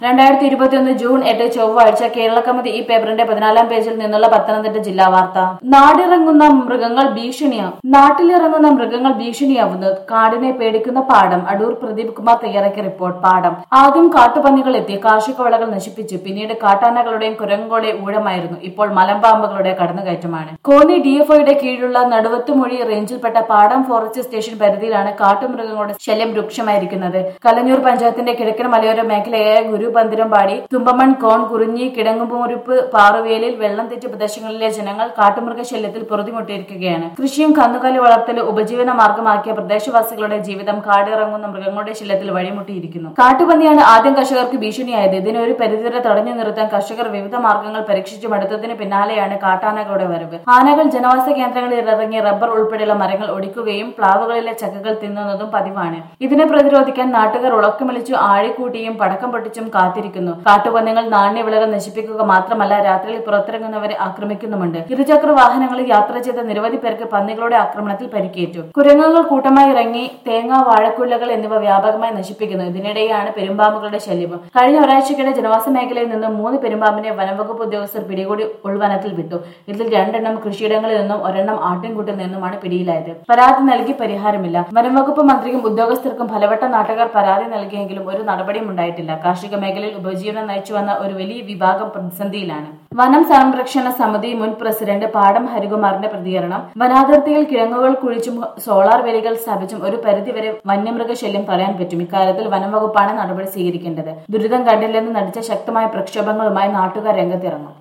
രണ്ടായിരത്തി ഇരുപത്തിയൊന്ന് ജൂൺ എട്ട് ചൊവ്വാഴ്ച കേരള കമ്മിറ്റി ഈ പേപ്പറിന്റെ പതിനാലാം പേജിൽ നിന്നുള്ള പത്തനംതിട്ട ജില്ലാ വാർത്ത നാടിറങ്ങുന്ന മൃഗങ്ങൾ ഭീഷണിയാവും നാട്ടിലിറങ്ങുന്ന മൃഗങ്ങൾ ഭീഷണിയാവുന്നത് കാടിനെ പേടിക്കുന്ന പാടം അടൂർ പ്രദീപ് കുമാർ തയ്യാറാക്കിയ റിപ്പോർട്ട് പാടം ആദ്യം കാട്ടുപന്നികൾ എത്തി കാർഷിക വിളകൾ നശിപ്പിച്ചു പിന്നീട് കാട്ടാനകളുടെയും കുരങ്ങുകളുടെയും ഊഴമായിരുന്നു ഇപ്പോൾ മലമ്പാമ്പുകളുടെ കടന്നുകയറ്റമാണ് കോന്നി ഡിഎഫ്ഒയുടെ കീഴിലുള്ള നടുവത്തുമൊഴി റേഞ്ചിൽപ്പെട്ട പാടം ഫോറസ്റ്റ് സ്റ്റേഷൻ പരിധിയിലാണ് കാട്ടുമൃഗങ്ങളുടെ ശല്യം രൂക്ഷമായിരിക്കുന്നത് കലഞ്ഞൂർ പഞ്ചായത്തിന്റെ കിഴക്കൻ മലയോര മേഖലയായ ഗുരുപന്തിരംപാടി തുമ്പമൺ കോൺ കുറിഞ്ഞി കിടങ്ങുമുറിപ്പ് പാറുവേലിൽ വെള്ളം തെറ്റിയ പ്രദേശങ്ങളിലെ ജനങ്ങൾ കാട്ടുമൃഗ ശല്യത്തിൽ പൊറുതിമുട്ടിയിരിക്കുകയാണ് കൃഷിയും കന്നുകാലി വളർത്തലും ഉപജീവന മാർഗമാക്കിയ പ്രദേശവാസികളുടെ ജീവിതം കാടിറങ്ങുന്ന മൃഗങ്ങളുടെ ശല്യത്തിൽ വഴിമുട്ടിയിരിക്കുന്നു കാട്ടുപന്നിയാണ് ആദ്യം കർഷകർക്ക് ഭീഷണിയായത് ഇതിനെ ഒരു പരിധിവരെ തടഞ്ഞു നിർത്താൻ കർഷകർ വിവിധ മാർഗങ്ങൾ പരീക്ഷിച്ചു മടുത്തതിന് പിന്നാലെയാണ് കാട്ടാനകളുടെ വരവ് ആനകൾ ജനവാസ കേന്ദ്രങ്ങളിൽ ഇറങ്ങി റബ്ബർ ഉൾപ്പെടെയുള്ള മരങ്ങൾ ഒടിക്കുകയും പ്ലാവുകളിലെ ചക്കകൾ തിന്നുന്നതും പതിവാണ് ഇതിനെ പ്രതിരോധിക്കാൻ നാട്ടുകാർ ഉളക്കമിളിച്ചു ആഴിക്കൂട്ടിയും പടക്കം പൊട്ടിച്ചും കാത്തിരിക്കുന്നു കാട്ടുപന്നികൾ നാണ്യവിളകൾ നശിപ്പിക്കുക മാത്രമല്ല രാത്രിയിൽ പുറത്തിറങ്ങുന്നവരെ ആക്രമിക്കുന്നുമുണ്ട് ഇരുചക്ര വാഹനങ്ങളിൽ യാത്ര ചെയ്ത നിരവധി പേർക്ക് പന്നികളുടെ ആക്രമണത്തിൽ പരിക്കേറ്റു കുരങ്ങുകൾ കൂട്ടമായി ഇറങ്ങി തേങ്ങ വാഴക്കുലകൾ എന്നിവ വ്യാപകമായി നശിപ്പിക്കുന്നു ഇതിനിടെയാണ് പെരുമ്പാമ്പുകളുടെ ശല്യം കഴിഞ്ഞ ഒരാഴ്ചക്കിടെ ജനവാസ മേഖലയിൽ നിന്ന് മൂന്ന് പെരുമ്പാമ്പിനെ വനംവകുപ്പ് ഉദ്യോഗസ്ഥർ പിടികൂടി ഉൾവനത്തിൽ വിട്ടു ഇതിൽ രണ്ടെണ്ണം കൃഷിയിടങ്ങളിൽ നിന്നും ഒരെണ്ണം ആട്ടിൻകൂട്ടിൽ നിന്നുമാണ് പിടിയിലായത് പരാതി നൽകി പരിഹാരമില്ല വനംവകുപ്പ് മന്ത്രിക്കും ഉദ്യോഗസ്ഥർക്കും ഫലവട്ട നാട്ടുകാർ പരാതി നൽകിയെങ്കിലും ഒരു നടപടിയും ഉണ്ടായിട്ടില്ല കാർഷിക മേഖലയിൽ ഉപജീവനം നയിച്ചു വന്ന ഒരു വലിയ വിഭാഗം പ്രതിസന്ധിയിലാണ് വനം സംരക്ഷണ സമിതി മുൻ പ്രസിഡന്റ് പാടം ഹരികുമാറിന്റെ പ്രതികരണം വനാതിർത്തിയിൽ കിഴങ്ങുകൾ കുഴിച്ചും സോളാർ വേലികൾ സ്ഥാപിച്ചും ഒരു പരിധിവരെ വന്യമൃഗശല്യം തടയാൻ പറ്റും ഇക്കാര്യത്തിൽ വനം വകുപ്പാണ് നടപടി സ്വീകരിക്കേണ്ടത് ദുരിതം കണ്ടില്ലെന്ന് നടിച്ച ശക്തമായ പ്രക്ഷോഭങ്ങളുമായി നാട്ടുകാർ രംഗത്തിറങ്ങും